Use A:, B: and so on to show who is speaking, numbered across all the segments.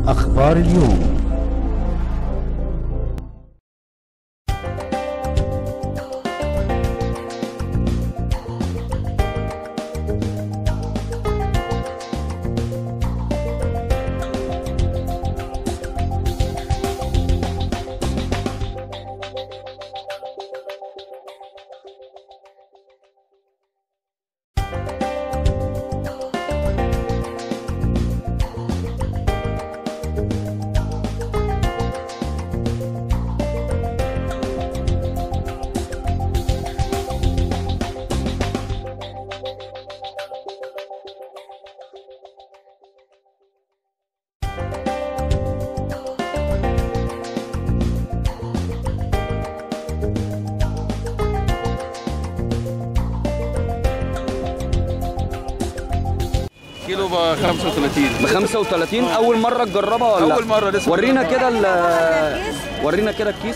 A: أخبار اليوم
B: كيلو ب 35
C: ب 35 اول مره تجربها ولا
B: أول مرة لسه
C: ورينا
B: بجربها.
C: كده ال- ورينا كده الكيس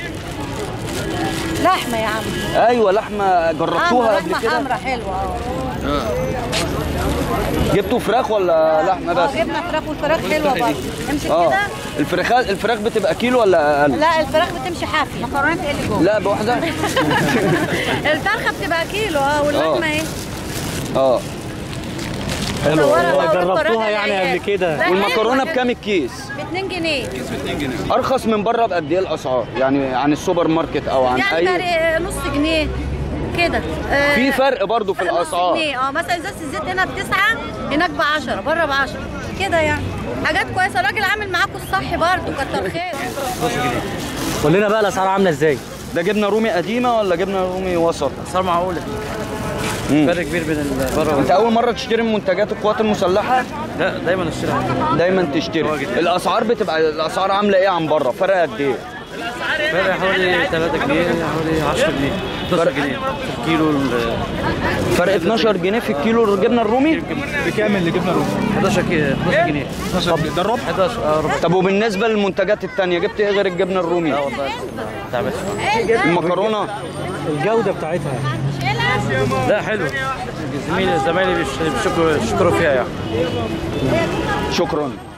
D: لحمه يا عم
C: ايوه لحمه جربتوها قبل
D: لحمه
C: كده
D: حمرا حلوه اه
C: جبتوا فراخ ولا لحمه بس
D: اه جبنا فراخ والفراخ حلوه برضه امسك
C: اه
D: كده
C: الفراخ الفراخ بتبقى كيلو ولا اقل
D: لا الفراخ بتمشي حافي مكرونه ايه اللي جوه
C: لا بواحده
D: الفرخه بتبقى كيلو اه واللحمه ايه
C: اه
D: حلو
E: جربتوها يعني قبل كده
C: والمكرونه بكام الكيس
D: ب 2 جنيه
B: كيس ب 2 جنيه
C: ارخص من بره بقد ايه الاسعار يعني عن السوبر ماركت او عن
D: يعني
C: اي
D: فرق نص جنيه كده آه،
C: في فرق برضو في
D: نص
C: الاسعار
D: جنيه اه مثلا ازازه الزيت هنا بتسعه هناك ب 10 بره ب 10 كده يعني حاجات كويسه الراجل عامل معاكم الصح برضه كتر خير
E: قول لنا بقى الاسعار عامله ازاي
C: ده جبنه رومي قديمه ولا جبنه رومي وسط
E: اسعار معقوله
C: مم.
E: فرق كبير بين ال- بره
C: انت اول مره تشتري من منتجات القوات المسلحه
E: لا دايما اشتري
C: دايما تشتري الاسعار بتبقى الاسعار عامله ايه عن بره فرق قد ايه
E: فرق حوالي 3 جنيه حوالي 10 جنيه 12 جنيه الكيلو ال-
C: فرق 12 جنيه في الكيلو الجبنه الرومي
F: بكام اللي جبنا رومي؟
E: 11 كيلو 12 جنيه
F: 12 ده الربع
E: 11 اه ربع
C: طب وبالنسبه للمنتجات التانية جبت ايه غير الجبنه الرومي
E: اه والله تعبان
C: المكرونه
E: الجوده بتاعتها لا حلو زميلي زمايلي بيش- بيشكروا بيشكروا فيها يعني
C: شكرا